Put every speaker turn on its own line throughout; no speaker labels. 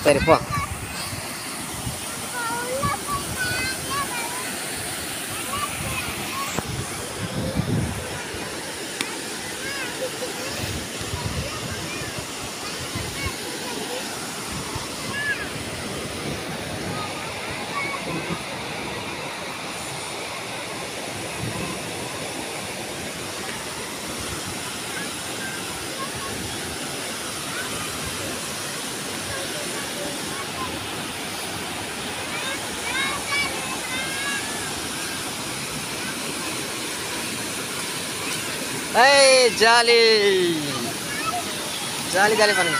சரி போ ஏய் ஜாலி ஜாலி ஜாலி பண்ணுங்க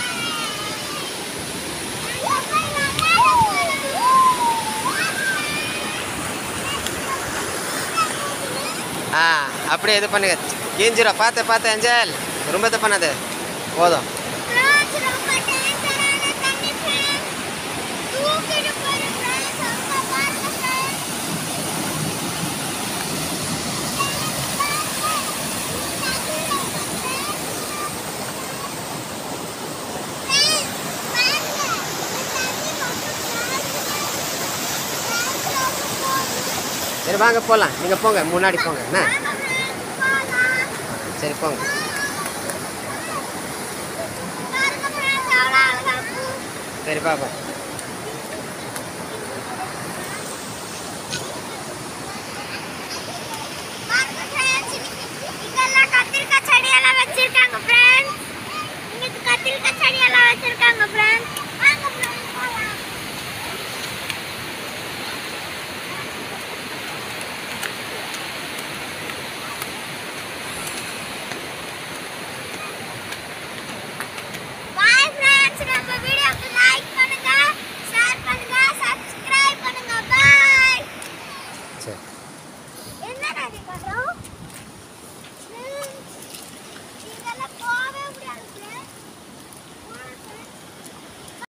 ஆ அப்படியே இது பண்ணுங்க கீஞ்சிரும் பார்த்து பார்த்து அஞ்சல் ரொம்ப இது பண்ணாது போதும் சரி வாங்க போகலாம் நீங்கள் போங்க முன்னாடி போங்க என்ன சரி போங்க சரி பாப்பா
இதெல்லாம் கத்திரிக்காய் செடியெல்லாம் வச்சிருக்காங்க ஃப்ரெண்ட்ஸ் இங்க கத்திரிக்காய் செடியெல்லாம் வச்சிருக்காங்க ஃப்ரெண்ட்ஸ்